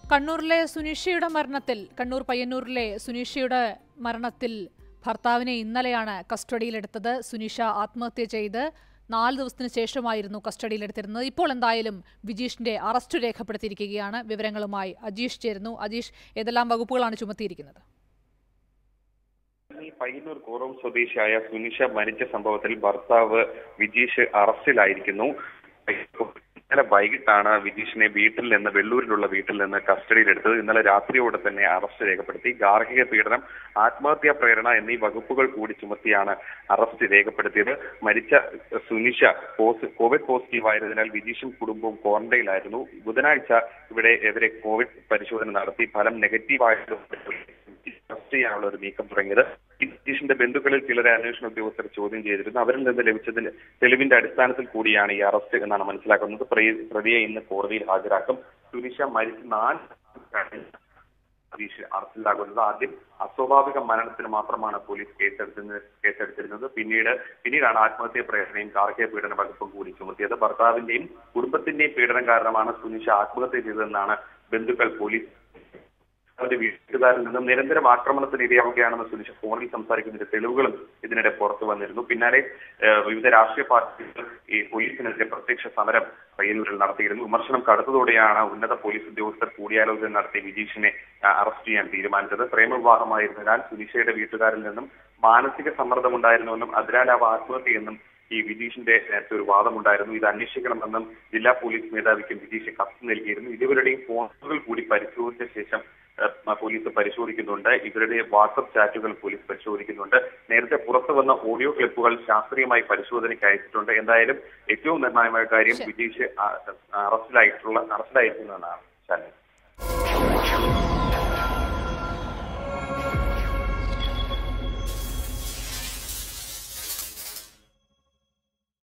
കണ്ണൂരിലെ സുനിഷയുടെ മരണത്തിൽ കണ്ണൂർ പയ്യന്നൂരിലെ സുനിഷയുടെ മരണത്തിൽ ഭർത്താവിനെ ഇന്നലെയാണ് കസ്റ്റഡിയിലെടുത്തത് സുനിഷ ആത്മഹത്യ ചെയ്ത് നാല് ദിവസത്തിന് ശേഷമായിരുന്നു കസ്റ്റഡിയിലെടുത്തിരുന്നത് ഇപ്പോൾ എന്തായാലും വിജീഷിന്റെ അറസ്റ്റ് രേഖപ്പെടുത്തിയിരിക്കുകയാണ് വിവരങ്ങളുമായി അജീഷ് ചേരുന്നു അജീഷ് ഏതെല്ലാം വകുപ്പുകളാണ് ചുമത്തിയിരിക്കുന്നത് ഈ പയ്യന്നൂർ കോറം സ്വദേശിയായ സുനിഷ മരിച്ച സംഭവത്തിൽ ഭർത്താവ് വിജീഷ് അറസ്റ്റിലായിരിക്കുന്നു ഇന്നലെ വൈകിട്ടാണ് വിജീഷിനെ വീട്ടിൽ നിന്ന് വെള്ളൂരിലുള്ള വീട്ടിൽ നിന്ന് കസ്റ്റഡിയിലെടുത്തത് ഇന്നലെ രാത്രിയോടെ തന്നെ അറസ്റ്റ് രേഖപ്പെടുത്തി ഗാർഹിക പീഡനം ആത്മഹത്യാ പ്രേരണ എന്നീ വകുപ്പുകൾ കൂടി ചുമത്തിയാണ് അറസ്റ്റ് രേഖപ്പെടുത്തിയത് മരിച്ച സുനിഷ പോസ് കോവിഡ് പോസിറ്റീവ് ആയതിനാൽ വിജീഷും കുടുംബവും ക്വാറന്റൈനിലായിരുന്നു ബുധനാഴ്ച ഇവിടെ എതിരെ കോവിഡ് പരിശോധന നടത്തി ഫലം നെഗറ്റീവ് ആയതുകൊണ്ട് അറസ്റ്റ് ചെയ്യാനുള്ള ഒരു നീക്കം തുടങ്ങിയത് നിതീഷിന്റെ ബന്ധുക്കളിൽ ചിലരെ അന്വേഷണ ഉദ്യോഗസ്ഥർ ചോദ്യം ചെയ്തിരുന്നു അവരിൽ നിന്ന് ലഭിച്ചതിന്റെ തെളിവിന്റെ അടിസ്ഥാനത്തിൽ കൂടിയാണ് ഈ അറസ്റ്റ് എന്നാണ് മനസ്സിലാക്കുന്നത് പ്രതി- പ്രതിയെ ഇന്ന് കോടതിയിൽ ഹാജരാക്കും സുനിഷ മരിച്ച നാല് സതീഷ് അറസ്റ്റിലാകുന്നത് ആദ്യം അസ്വാഭാവിക മരണത്തിന് മാത്രമാണ് പോലീസ് കേസെടുത്തിരുന്നത് കേസെടുത്തിരുന്നത് പിന്നീട് പിന്നീടാണ് ആത്മഹത്യാ പ്രേരണയും ഗാർഹിക പീഡന വകുപ്പും കൂടി ചുമത്തിയത് ഭർത്താവിന്റെയും കുടുംബത്തിന്റെയും പീഡനം കാരണമാണ് സുനിഷ ആത്മഹത്യ ചെയ്തതെന്നാണ് ബന്ധുക്കൾ പോലീസ് അവരുടെ വീട്ടുകാരിൽ നിന്നും നിരന്തരം ആക്രമണത്തിന് ഇരയാവുകയാണെന്ന് സുനിഷ ഫോണിൽ സംസാരിക്കുന്നതിന്റെ തെളിവുകളും ഇതിനിടെ പുറത്തു വന്നിരുന്നു പിന്നാലെ ഏഹ്, വിവിധ രാഷ്ട്രീയ പാർട്ടികൾ ഈ പോലീസിനെതിരെ പ്രത്യക്ഷ സമരം പയ്യന്നൂരിൽ നടത്തിയിരുന്നു വിമർശനം കടുത്തതോടെയാണ് ഉന്നത പോലീസ് ഉദ്യോഗസ്ഥർ കൂടിയാലോചന നടത്തി വിജീഷിനെ ആ, അറസ്റ്റ് ചെയ്യാൻ തീരുമാനിച്ചത് പ്രേമവിവാഹമായിരുന്നതിനാൽ സുനിഷയുടെ വീട്ടുകാരിൽ നിന്നും മാനസിക സമ്മർദ്ദമുണ്ടായിരുന്നുവെന്നും അതിനാലാവ് ആത്മഹത്യയെന്നും ഈ വിജീഷിന്റെ നേരത്തെ ഒരു വാദമുണ്ടായിരുന്നു ഇത് അന്വേഷിക്കണമെന്നും ജില്ലാ പോലീസ് മേധാവിക്കും വിജീഷ് കത്ത് നൽകിയിരുന്നു ഇരുവരുടെയും ഫോണുകൾ കൂടി പരിശോധിച്ച ശേഷം ഏഹ്, പോലീസ് പരിശോധിക്കുന്നുണ്ട് ഇവരുടെ വാട്സപ്പ് ചാറ്റുകൾ പോലീസ് പരിശോധിക്കുന്നുണ്ട് നേരത്തെ പുറത്തു വന്ന ഓഡിയോ ക്ലിപ്പുകൾ ശാസ്ത്രീയമായി പരിശോധനയ്ക്ക് അയച്ചിട്ടുണ്ട് എന്തായാലും ഏറ്റവും നിർണായകമായ കാര്യം വിജീഷ് ആ, അറസ്റ്റിലായിട്ടുള്ള അറസ്റ്റിലായിരിക്കുന്നതാണ് ശാലിനി